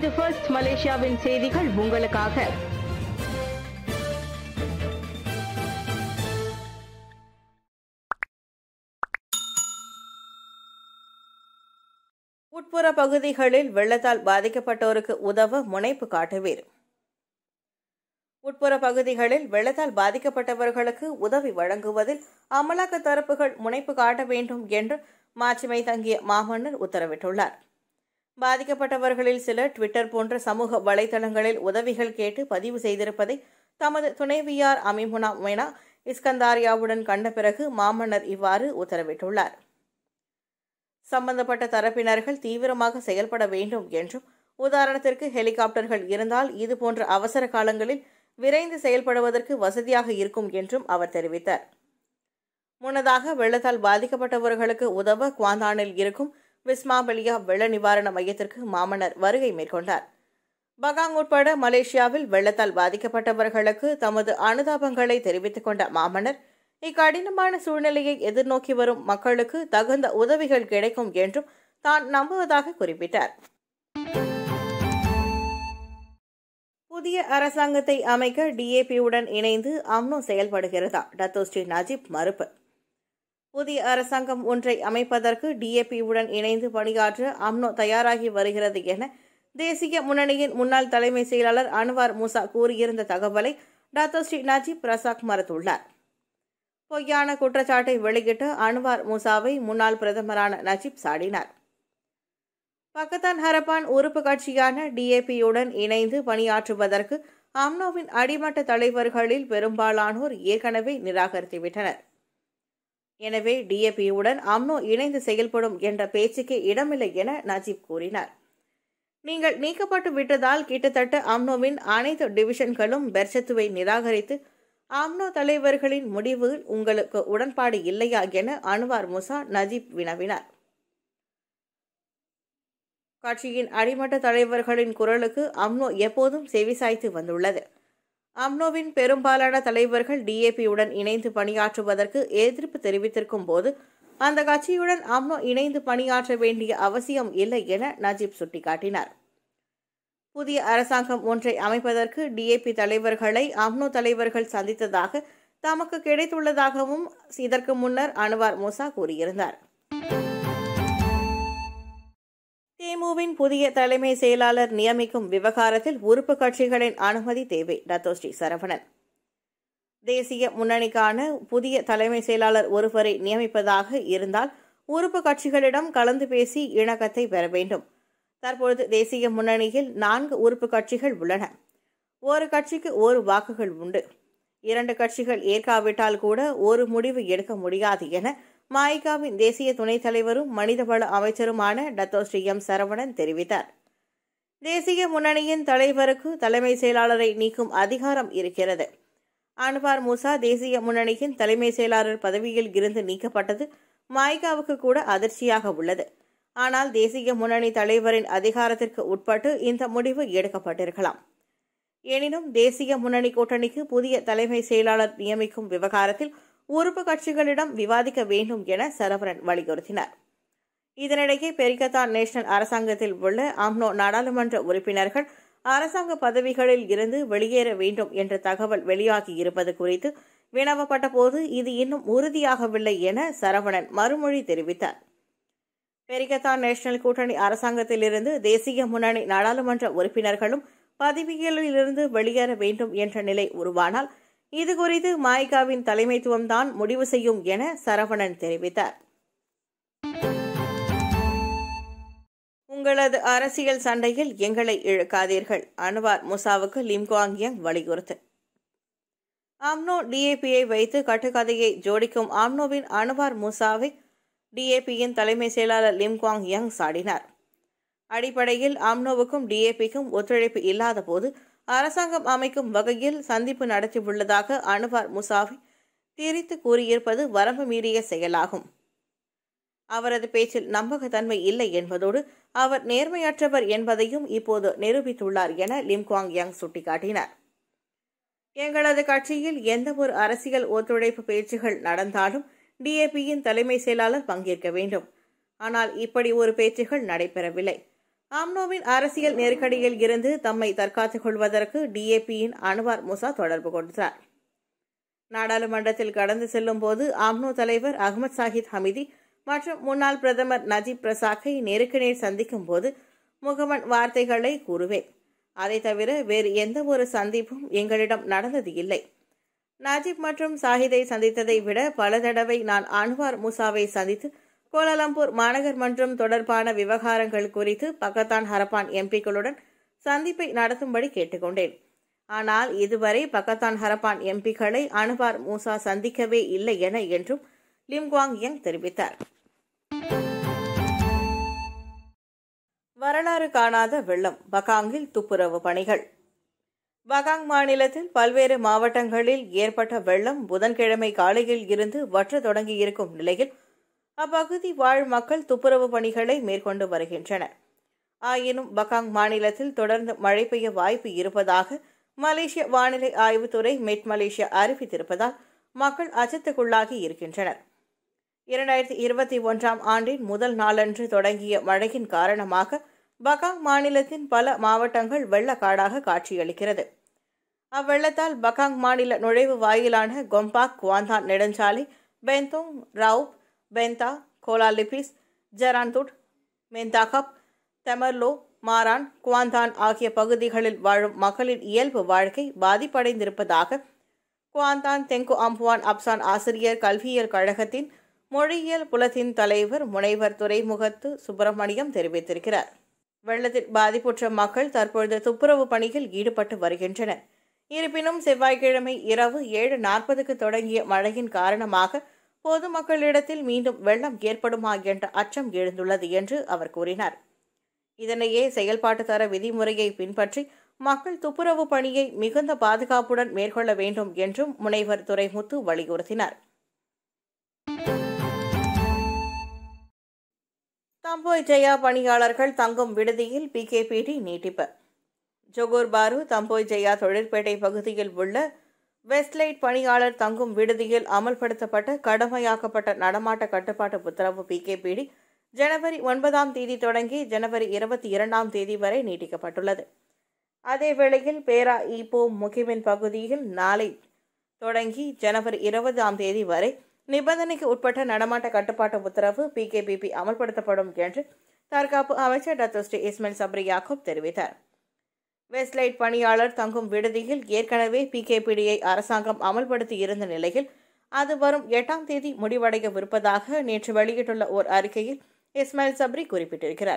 இது ஃபர்ஸ்ட் மலேசியாவின் செய்திகள் உங்களுக்காக உட்புற பகுதிகளில் வெள்ளத்தால் பாதிக்கப்பட்டோருக்கு உதவ முனைப்பு காட்டுவீர் உட்புற பகுதிகளில் வெள்ளத்தால் பாதிக்கப்பட்டவர்களுக்கு உதவி வழங்குவதில் அமலாக்க தரப்புகள் முனைப்பு காட்ட வேண்டும் என்று மாட்சிமை தங்கிய மாமன்னர் உத்தரவிட்டுள்ளார் பாதிக்கப்பட்டவர்களில் சிலர் ட்விட்டர் போன்ற சமூக வலைதளங்களில் உதவிகள் கேட்டு பதிவு செய்திருப்பதை தமது துணைவியார் அமிமுனா மெனா இஸ்கந்தாரியாவுடன் கண்ட பிறகு மாமன்னர் இவ்வாறு உத்தரவிட்டுள்ளார் சம்பந்தப்பட்ட தரப்பினர்கள் தீவிரமாக செயல்பட வேண்டும் என்றும் உதாரணத்திற்கு ஹெலிகாப்டர்கள் இருந்தால் இதுபோன்ற அவசர காலங்களில் விரைந்து செயல்படுவதற்கு வசதியாக இருக்கும் என்றும் அவர் தெரிவித்தார் முன்னதாக வெள்ளத்தால் பாதிக்கப்பட்டவர்களுக்கு உதவ குவாந்தானில் இருக்கும் விஸ்மாபலியா வெள்ள நிவாரண மையத்திற்கு மாமன்னர் வருகை மேற்கொண்டார் பகாங் உட்பட மலேசியாவில் வெள்ளத்தால் பாதிக்கப்பட்டவர்களுக்கு தமது அனுதாபங்களை தெரிவித்துக் கொண்ட மாமன்னர் இக்கடினமான சூழ்நிலையை எதிர்நோக்கி வரும் மக்களுக்கு தகுந்த உதவிகள் கிடைக்கும் என்றும் தான் நம்புவதாக குறிப்பிட்டார் புதிய அரசாங்கத்தை அமைக்க டிஏபியுடன் இணைந்து அம்னோ செயல்படுகிறதா டத்தோஸ்ரீ நஜீப் மறுப்பு புதிய அரசாங்கம் ஒன்றை அமைப்பதற்கு டிஏபியுடன் இணைந்து பணியாற்ற அம்னோ தயாராகி வருகிறது என தேசிய முன்னணியின் முன்னாள் தலைமை செயலாளர் அன்வார் மூசா கூறியிருந்த தகவலை டத்தோஸ்ரீ நஜீப் ரசாக் மறுத்துள்ளார் பொய்யான குற்றச்சாட்டை வெளியிட்ட அன்வார் மூசாவை முன்னாள் பிரதமரான நஜீப் சாடினார் பக்கத்தான் ஹரப்பான் உறுப்பு கட்சியான டிஏபியுடன் இணைந்து பணியாற்றுவதற்கு அம்னோவின் அடிமட்ட தலைவர்களில் பெரும்பாலானோர் ஏற்கனவே நிராகரித்துவிட்டனர் எனவே டிஏபியுடன் அம்னோ இணைந்து செயல்படும் என்ற பேச்சுக்கே இடமில்லை என நஜீப் கூறினார் நீங்கள் நீக்கப்பட்டு விட்டதால் கிட்டத்தட்ட அம்னோவின் அனைத்து டிவிஷன்களும் பெர்சத்துவை நிராகரித்து ஆம்னோ தலைவர்களின் முடிவில் உங்களுக்கு உடன்பாடு இல்லையா என அன்வார் முசா நஜீப் வினவினார் கட்சியின் அடிமட்ட தலைவர்களின் குரலுக்கு அம்னோ எப்போதும் செவிசாய்த்து வந்துள்ளது அம்னோவின் பெரும்பாலான தலைவர்கள் டிஏபியுடன் இணைந்து பணியாற்றுவதற்கு எதிர்ப்பு தெரிவித்திருக்கும் போது அந்த கட்சியுடன் அம்னோ இணைந்து பணியாற்ற வேண்டிய அவசியம் இல்லை என நஜீப் சுட்டிக்காட்டினார் புதிய அரசாங்கம் ஒன்றை அமைப்பதற்கு டிஏபி தலைவர்களை அம்னோ தலைவர்கள் சந்தித்ததாக தமக்கு கிடைத்துள்ளதாகவும் இதற்கு முன்னர் அன்வார் மூசா கூறியிருந்தார் தேமுவின் புதிய தலைமை செயலாளர் நியமிக்கும் விவகாரத்தில் உறுப்பு கட்சிகளின் அனுமதி தேவை டத்தோஸ்ரீ சரவணன் தேசிய முன்னணிக்கான புதிய தலைமை செயலாளர் ஒருவரை நியமிப்பதாக இருந்தால் உறுப்பு கட்சிகளிடம் கலந்து பேசி இணக்கத்தை பெற வேண்டும் தற்பொழுது தேசிய முன்னணியில் நான்கு உறுப்பு கட்சிகள் உள்ளன ஒரு கட்சிக்கு ஒரு வாக்குகள் உண்டு இரண்டு கட்சிகள் ஏற்காவிட்டால் கூட ஒரு முடிவு எடுக்க முடியாது என மாயிகாவின் தேசிய துணைத் தலைவரும் மனிதவள அமைச்சருமான டத்தோஸ்ரீ எம் சரவணன் தெரிவித்தார் தேசிய முன்னணியின் தலைவருக்கு தலைமை செயலாளரை நீக்கும் அதிகாரம் இருக்கிறது அன்வார் மூசா தேசிய முன்னணியின் தலைமை செயலாளர் பதவியில் இருந்து நீக்கப்பட்டது மாய்காவுக்கு கூட அதிர்ச்சியாக உள்ளது ஆனால் தேசிய முன்னணி தலைவரின் அதிகாரத்திற்கு உட்பட்டு இந்த முடிவு எடுக்கப்பட்டிருக்கலாம் எனினும் தேசிய முன்னணி கூட்டணிக்கு புதிய தலைமை செயலாளர் நியமிக்கும் விவகாரத்தில் உறுப்பு கட்சிகளிடம் விவாதிக்க வேண்டும் என சரவணன் வலியுறுத்தினார் இதனிடையே பெரிகத்தான் நேஷனல் அரசாங்கத்தில் உள்ள அம்னோ நாடாளுமன்ற உறுப்பினர்கள் அரசாங்க பதவிகளில் இருந்து வெளியேற வேண்டும் என்ற தகவல் வெளியாகியிருப்பது குறித்து வினவப்பட்ட போது இது இன்னும் உறுதியாகவில்லை என சரவணன் மறுமொழி தெரிவித்தார் பெரிகத்தான் நேஷனல் கூட்டணி அரசாங்கத்திலிருந்து தேசிய முன்னணி நாடாளுமன்ற உறுப்பினர்களும் பதவிகளிலிருந்து வெளியேற வேண்டும் என்ற நிலை உருவானால் இதுகுறித்து மாய்காவின் தலைமைத்துவம்தான் முடிவு செய்யும் என சரவணன் தெரிவித்தார் உங்களது அரசியல் சண்டையில் எங்களை இழுக்காதீர்கள் அன்வார் முசாவுக்கு லிம்குவாங் யங் வலியுறுத்து ஆம்னோ டிஏபியை வைத்து கட்டுக்கதையை ஜோடிக்கும் ஆம்னோவின் அன்வார் முசாவை டிஏபியின் தலைமை செயலாளர் லிம்குவாங் யங் சாடினார் அடிப்படையில் ஆம்னோவுக்கும் டிஏபிக்கும் ஒத்துழைப்பு இல்லாத போது அரசாங்கம் அமைக்கும் வகையில் சந்திப்பு நடத்தியுள்ளதாக அன்வார் முசாவை திரித்து கூறியிருப்பது வரம்பு மீறிய செயலாகும் அவரது பேச்சில் நம்பகத்தன்மை இல்லை என்பதோடு அவர் நேர்மையற்றவர் என்பதையும் இப்போது நிரூபித்துள்ளார் என லிம்குவாங் யங் சுட்டிக்காட்டினார் எங்களது கட்சியில் எந்த ஒரு அரசியல் ஒத்துழைப்பு பேச்சுகள் நடந்தாலும் டிஏபியின் தலைமை செயலாளர் பங்கேற்க வேண்டும் ஆனால் இப்படி ஒரு பேச்சுகள் நடைபெறவில்லை ஆம்னோவின் அரசியல் நெருக்கடியில் இருந்து தம்மை தற்காத்துக் கொள்வதற்கு டிஏபியின் அன்வார் முசா தொடர்பு கொண்டார் நாடாளுமன்றத்தில் கடந்து செல்லும் போது ஆம்னோ தலைவர் அகமது சாஹித் ஹமிதி மற்றும் முன்னாள் பிரதமர் நஜீப் பிரசாக்கை நேருக்கு நேர் சந்திக்கும் போது முகமன் வார்த்தைகளை கூறுவேன் அதை தவிர வேறு எந்த ஒரு சந்திப்பும் எங்களிடம் நடந்தது இல்லை நஜீப் மற்றும் சாஹிதை சந்தித்ததை விட பல தடவை நான் அன்வார் முசாவை சந்தித்து கோலாலம்பூர் மாநகர் மன்றம் தொடர்பான விவகாரங்கள் குறித்து பக்கத்தான் ஹரப்பான் எம்பிக்களுடன் சந்திப்பை நடத்தும்படி கேட்டுக்கொண்டேன் ஆனால் இதுவரை பக்கத்தான் ஹரப்பான் எம்பிக்களை அனுபார் மூசா சந்திக்கவே இல்லை என என்றும் லிம்குவாங் யங் தெரிவித்தார் வரலாறு காணாத வெள்ளம் பகாங்கில் துப்புரவு பணிகள் பகாங் மாநிலத்தில் பல்வேறு மாவட்டங்களில் ஏற்பட்ட வெள்ளம் புதன்கிழமை காலையில் இருந்து வற்ற தொடங்கியிருக்கும் நிலையில் அப்பகுதி வாழ் மக்கள் துப்புரவு பணிகளை மேற்கொண்டு வருகின்றனர் ஆயினும் பகாங் மாநிலத்தில் தொடர்ந்து மழை பெய்ய வாய்ப்பு இருப்பதாக மலேசிய வானிலை ஆய்வுத்துறை மெட் மலேசியா அறிவித்திருப்பதால் மக்கள் அச்சத்துக்குள்ளாகி இருக்கின்றனர் இரண்டாயிரத்தி இருபத்தி ஒன்றாம் ஆண்டின் முதல் நாளன்று தொடங்கிய மழையின் காரணமாக பகாங் மாநிலத்தின் பல மாவட்டங்கள் வெள்ளக்காடாக காட்சியளிக்கிறது அவ்வெள்ளத்தால் பகாங் மாநில நுழைவு வாயிலான கொம்பாக் குவாந்தான் நெடுஞ்சாலை Bentong Raub Benta Kuala Lipis Jerantut Mentakab Temerloh Maran Kuantan ஆகிய பகுதிகளில் வாழும் மக்களின் இயல்பு வாழ்க்கை பாதிப்படைந்திருப்பதாக குவாந்தான் தெங்கு அம்புவான் அப்சான் ஆசிரியர் கல்வியியல் கழகத்தின் மொழியியல் புலத்தின் தலைவர் முனைவர் துறைமுகத்து சுப்பிரமணியம் தெரிவித்திருக்கிறார் வெள்ளத்தில் பாதிப்புற்ற மக்கள் தற்பொழுது துப்புரவு பணியில் ஈடுபட்டு வருகின்றனர் இருப்பினும் செவ்வாய்க்கிழமை இரவு ஏழு நாற்பதுக்கு தொடங்கிய மழையின் காரணமாக பொதுமக்களிடத்தில் மீண்டும் வெள்ளம் ஏற்படுமா என்ற அச்சம் எழுந்துள்ளது என்று அவர் கூறினார் இதனையே செயல்பாட்டு தர விதிமுறையை பின்பற்றி மக்கள் துப்புரவு பணியை மிகுந்த பாதுகாப்புடன் மேற்கொள்ள வேண்டும் என்றும் முனைவர் துரைமுத்து வலியுறுத்தினார் தம்போய் ஜெயா பணியாளர்கள் தங்கும் விடுதியில் பிகேபிடி நீட்டிப்பு ஜொகூர் பாரு தம்போய் ஜெயா தொழிற்பேட்டை பகுதியில் உள்ள வெஸ்ட்லைட் பணியாளர் தங்கும் விடுதியில் அமல்படுத்தப்பட்ட கடுமையாக்கப்பட்ட நடமாட்ட கட்டுப்பாட்டு உத்தரவு பிகேபிடி ஜனவரி ஒன்பதாம் தேதி தொடங்கி ஜனவரி இருபத்தி இரண்டாம் தேதி வரை நீட்டிக்கப்பட்டுள்ளது அதேவேளையில் பேரா ஈப்போ முகிமின் பகுதியில் நாளை தொடங்கி ஜனவரி இருபதாம் தேதி வரை நிபந்தனைக்கு உட்பட்ட நடமாட்ட கட்டுப்பாட்டு உத்தரவு பிகேபிபி அமல்படுத்தப்படும் என்று தற்காப்பு அமைச்சர் doctor Sri Ismail Sabri Yaakob தெரிவித்தார் வெஸ்ட்லைட் பணியாளர் தங்கும் விடுதியில் ஏற்கனவே பிகேபிடியை அரசாங்கம் அமல்படுத்தி இருந்த நிலையில் அது வரும் எட்டாம் தேதி முடிவடையவிருப்பதாக நேற்று வெளியிட்டுள்ள ஓர் அறிக்கையில் இஸ்மாயில் சப்ரி குறிப்பிட்டிருக்கிறார்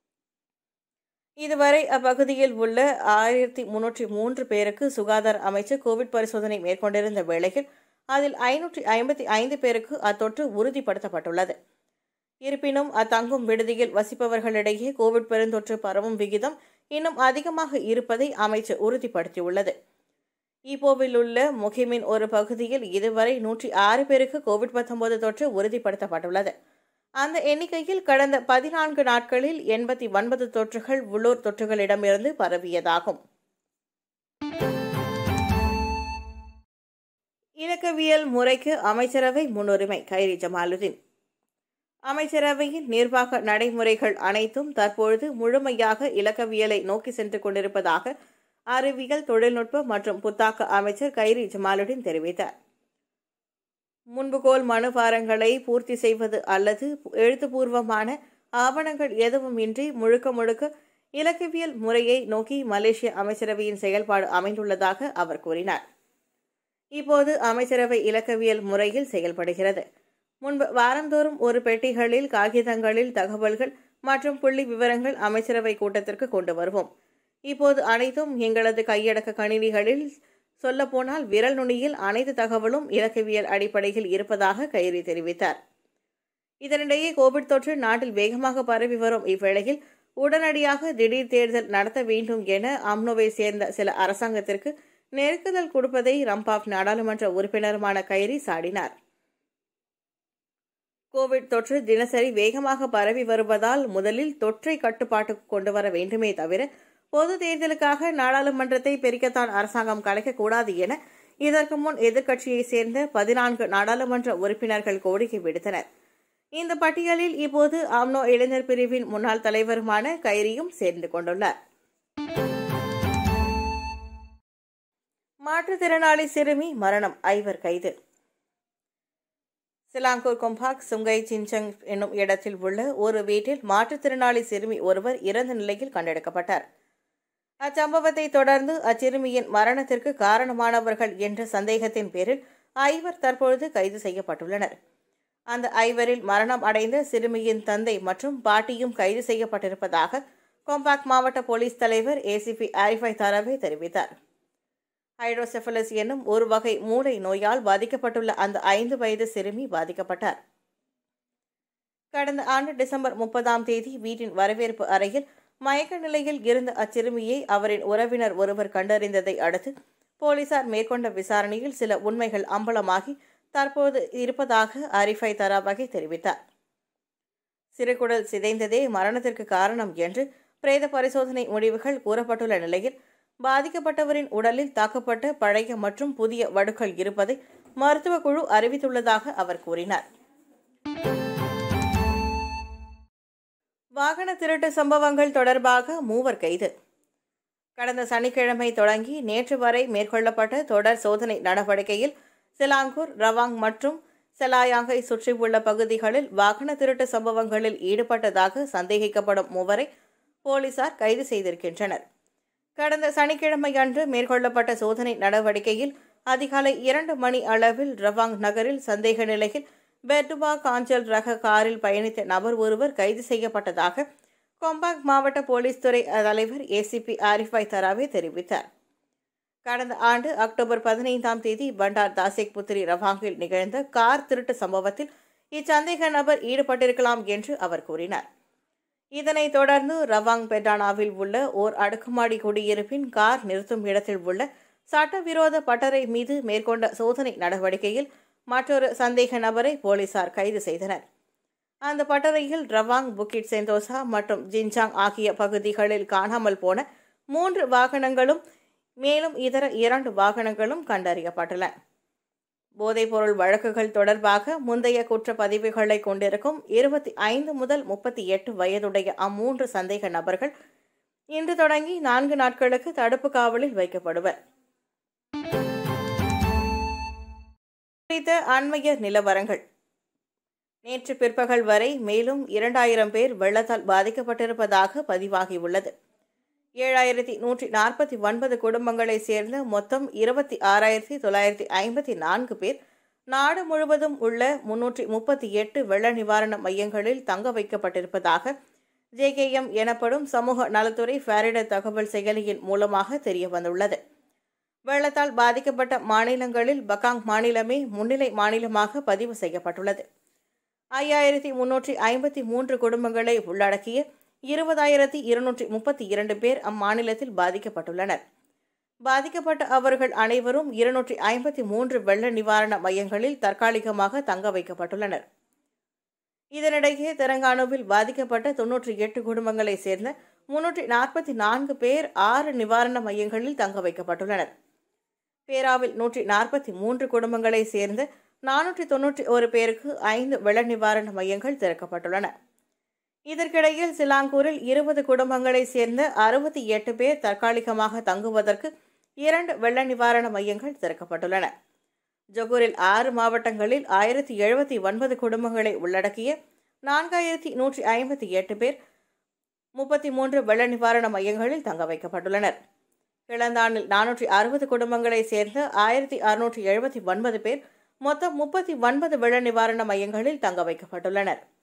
இதுவரை அப்பகுதியில் உள்ள ஆயிரத்தி முன்னூற்றி மூன்று பேருக்கு சுகாதார அமைச்சர் கோவிட் பரிசோதனை மேற்கொண்டிருந்த வேளையில் அதில் ஐநூற்றி ஐம்பத்தி ஐந்து பேருக்கு அத்தொற்று உறுதிப்படுத்தப்பட்டுள்ளது இருப்பினும் அத்தங்கும் விடுதியில் வசிப்பவர்களிடையே கோவிட் பெருந்தொற்று பரவும் விகிதம் இன்னும் அதிகமாக இருப்பதை அமைச்சர் உறுதிப்படுத்தியுள்ளது ஈப்போவில் உள்ள முகிமின் ஒரு பகுதியில் இதுவரை நூற்றி ஆறு பேருக்கு கோவிட் பத்தொன்பது தொற்று உறுதிப்படுத்தப்பட்டுள்ளது அந்த எண்ணிக்கையில் கடந்த பதினான்கு நாட்களில் எண்பத்தி ஒன்பது தொற்றுகள் உள்ளூர் தொற்றுகளிடமிருந்து பரவியதாகும் இலக்கவியல் முறைக்கு அமைச்சரவை முன்னுரிமை கைரி ஜமாலுதீன் அமைச்சரவையின் நிர்வாக நடைமுறைகள் அனைத்தும் தற்பொழுது முழுமையாக இலக்கவியலை நோக்கி சென்று கொண்டிருப்பதாக அறிவியல் தொழில்நுட்ப மற்றும் புத்தாக்க அமைச்சர் கைரி ஜமாலுதீன் தெரிவித்தார் முன்புகோல் மனுபாரங்களை பூர்த்தி செய்வது அல்லது எழுத்துப்பூர்வமான ஆவணங்கள் எதுவும் இன்றி முழுக்க முழுக்க இலக்கவியல் முறையை நோக்கி மலேசிய அமைச்சரவையின் செயல்பாடு அமைந்துள்ளதாக அவர் கூறினார் இப்போது அமைச்சரவை இலக்கவியல் முறையில் செயல்படுகிறது முன்பு வாரந்தோறும் ஒரு பெட்டிகளில் காகிதங்களில் தகவல்கள் மற்றும் புள்ளி விவரங்கள் அமைச்சரவை கூட்டத்திற்கு கொண்டு வருவோம் இப்போது அனைத்தும் எங்களது கையடக்க கணினிகளில் சொல்லப்போனால் விரல் நுனியில் அனைத்து தகவலும் இலக்கவியல் அடிப்படையில் இருப்பதாக கைரி தெரிவித்தார் இதனிடையே கோவிட் தொற்று நாட்டில் வேகமாக பரவி வரும் இவ்வேளையில் உடனடியாக திடீர் தேர்தல் நடத்த வேண்டும் என அம்னோவை சேர்ந்த சில அரசாங்கத்திற்கு நெருக்குதல் கொடுப்பதை ரம்பாப் நாடாளுமன்ற உறுப்பினருமான கைரி சாடினார் கோவிட் தொற்று தினசரி வேகமாக பரவி வருவதால் முதலில் தொற்றை கட்டுப்பாட்டுக்கு கொண்டு வர வேண்டுமே தவிர பொது தேர்தலுக்காக நாடாளுமன்றத்தை பிரிக்கத்தான் அரசாங்கம் கலைக்கக்கூடாது என இதற்கு முன் எதிர்க்கட்சியைச் சேர்ந்த பதினான்கு நாடாளுமன்ற உறுப்பினர்கள் கோரிக்கை விடுத்தனர் இந்த பட்டியலில் இப்போது ஆம்னோ இளைஞர் பிரிவின் முன்னாள் தலைவருமான கைரியும் சேர்ந்து கொண்டுள்ளார் மாற்றுத்திறனாளி சிறுமி மரணம் ஐவர் கைது சிலாங்கூர் கொம்பாக் சுங்கை சின்சங் என்னும் இடத்தில் உள்ள ஒரு வீட்டில் மாற்றுத்திறனாளி சிறுமி ஒருவர் இறந்த நிலையில் கண்டெடுக்கப்பட்டார் அச்சம்பவத்தை தொடர்ந்து அச்சிறுமியின் மரணத்திற்கு காரணமானவர்கள் என்ற சந்தேகத்தின் பேரில் ஐவர் தற்பொழுது கைது செய்யப்பட்டுள்ளனர் அந்த ஐவரில் மரணம் அடைந்த சிறுமியின் தந்தை மற்றும் பாட்டியும் கைது செய்யப்பட்டிருப்பதாக கொம்பாக் மாவட்ட போலீஸ் தலைவர் ஏசிபி ஆரிஃபை தரவே தெரிவித்தார் ஹைட்ரோசெஃபலஸ் என்னும் ஒரு வகை மூளை நோயால் பாதிக்கப்பட்டுள்ள அந்த ஐந்து வயது சிறுமி பாதிக்கப்பட்டார் கடந்த ஆண்டு டிசம்பர் முப்பதாம் தேதி வீட்டின் வரவேற்பு அறையில் மயக்க நிலையில் இருந்த அச்சிறுமியை அவரின் உறவினர் ஒருவர் கண்டறிந்ததை அடுத்து போலீசார் மேற்கொண்ட விசாரணையில் சில உண்மைகள் அம்பலமாகி தற்போது இருப்பதாக அரிஃபை தராபகை தெரிவித்தார் சிறுகுடல் சிதைந்ததே மரணத்திற்கு காரணம் என்று பிரேத பரிசோதனை முடிவுகள் கூறப்பட்டுள்ள நிலையில் பாதிக்கப்பட்டவரின் உடலில் தாக்கப்பட்ட பழைய மற்றும் புதிய வடுக்கள் இருப்பதை மருத்துவ குழு அறிவித்துள்ளதாக அவர் கூறினார் வாகன திருட்டு சம்பவங்கள் தொடர்பாக மூவர் கைது கடந்த சனிக்கிழமை தொடங்கி நேற்று வரை மேற்கொள்ளப்பட்ட தொடர் சோதனை நடவடிக்கையில் சிலாங்கூர் ரவாங் மற்றும் செலாயாங்கை சுற்றியுள்ள பகுதிகளில் வாகன திருட்டு சம்பவங்களில் ஈடுபட்டதாக சந்தேகிக்கப்படும் மூவரை போலீசார் கைது செய்திருக்கின்றனர் கடந்த சனிக்கிழமை அன்று மேற்கொள்ளப்பட்ட சோதனை நடவடிக்கையில் அதிகாலை இரண்டு மணி அளவில் ரவாங் நகரில் சந்தேக நிலையில் பெர்டுபா காஞ்சல் ரக காரில் பயணித்த நபர் ஒருவர் கைது செய்யப்பட்டதாக கொம்பாக் மாவட்ட போலீஸ் துறை தலைவர் ஏசிபி ஆரிஃபாய் தராவே தெரிவித்தார் கடந்த ஆண்டு அக்டோபர் பதினைந்தாம் தேதி பண்டார் தாசிக் புத்திரி ரவாங்கில் நிகழ்ந்த கார் திருட்டு சம்பவத்தில் இச்சந்தேக நபர் ஈடுபட்டிருக்கலாம் என்று அவர் கூறினார் இதனைத் தொடர்ந்து ரவாங் பெட்டானாவில் உள்ள ஓர் அடுக்குமாடி குடியிருப்பின் கார் நிறுத்தும் இடத்தில் உள்ள சட்டவிரோத பட்டறை மீது மேற்கொண்ட சோதனை நடவடிக்கையில் மற்றொரு சந்தேக நபரை போலீசார் கைது செய்தனர் அந்த பட்டறையில் ரவாங் புக்கிட் செந்தோசா மற்றும் ஜின்சாங் ஆகிய பகுதிகளில் காணாமல் போன மூன்று வாகனங்களும் மேலும் இதர இரண்டு வாகனங்களும் கண்டறியப்பட்டன போதைப்பொருள் வழக்குகள் தொடர்பாக முந்தைய குற்றப்பதிவுகளை கொண்டிருக்கும் இருபத்தி ஐந்து முதல் முப்பத்தி எட்டு வயதுடைய அம்மூன்று சந்தேக நபர்கள் இன்று தொடங்கி நான்கு நாட்களுக்கு தடுப்பு காவலில் வைக்கப்படுவர் குறித்த அண்மைய நிலவரங்கள் நேற்று பிற்பகல் வரை மேலும் இரண்டாயிரம் பேர் வெள்ளத்தால் பாதிக்கப்பட்டிருப்பதாக பதிவாகியுள்ளது ஏழாயிரத்தி நூற்றி நாற்பத்தி ஒன்பது குடும்பங்களை சேர்ந்த மொத்தம் இருபத்தி ஆறாயிரத்தி தொள்ளாயிரத்தி ஐம்பத்தி நான்கு பேர் நாடு முழுவதும் உள்ள முன்னூற்றி முப்பத்தி எட்டு வெள்ள நிவாரண மையங்களில் தங்க வைக்கப்பட்டிருப்பதாக ஜேகேஎம் எனப்படும் சமூக நலத்துறை ஃபேரிட தகவல் செயலியின் மூலமாக தெரிய வந்துள்ளது வெள்ளத்தால் பாதிக்கப்பட்ட மாநிலங்களில் பகாங் மாநிலமே முன்னிலை மாநிலமாக பதிவு செய்யப்பட்டுள்ளது ஐயாயிரத்தி முன்னூற்றி ஐம்பத்தி மூன்று குடும்பங்களை உள்ளடக்கிய இருபதாயிரத்தி இருநூற்றி முப்பத்தி இரண்டு பேர் அம்மாநிலத்தில் பாதிக்கப்பட்டுள்ளனர் பாதிக்கப்பட்ட அவர்கள் அனைவரும் இருநூற்றி ஐம்பத்தி மூன்று வெள்ள நிவாரண மையங்களில் தற்காலிகமாக தங்க வைக்கப்பட்டுள்ளனர் இதனிடையே தெலங்கானாவில் பாதிக்கப்பட்ட தொன்னூற்றி எட்டு குடும்பங்களை சேர்ந்த முன்னூற்றி நாற்பத்தி நான்கு பேர் ஆறு நிவாரண மையங்களில் தங்க வைக்கப்பட்டுள்ளனர் பேராவில் நூற்றி நாற்பத்தி மூன்று குடும்பங்களை சேர்ந்த நானூற்றி தொன்னூற்றி ஒரு பேருக்கு ஐந்து வெள்ள நிவாரண மையங்கள் திறக்கப்பட்டுள்ளன இதற்கிடையில் சிலாங்கூரில் இருபது குடும்பங்களை சேர்ந்த அறுபத்தி எட்டு பேர் தற்காலிகமாக தங்குவதற்கு இரண்டு வெள்ள நிவாரண மையங்கள் திறக்கப்பட்டுள்ளன ஜொகூரில் ஆறு மாவட்டங்களில் ஆயிரத்தி எழுபத்தி ஒன்பது குடும்பங்களை உள்ளடக்கிய நான்காயிரத்தி நூற்றி ஐம்பத்தி எட்டு பேர் முப்பத்தி மூன்று வெள்ள நிவாரண மையங்களில் தங்க வைக்கப்பட்டுள்ளனர் கிளந்தானில் நானூற்றி அறுபது குடும்பங்களை சேர்ந்த ஆயிரத்தி அறுநூற்றி எழுபத்தி ஒன்பது பேர் மொத்தம் முப்பத்தி ஒன்பது வெள்ள நிவாரண மையங்களில் தங்க வைக்கப்பட்டுள்ளனர்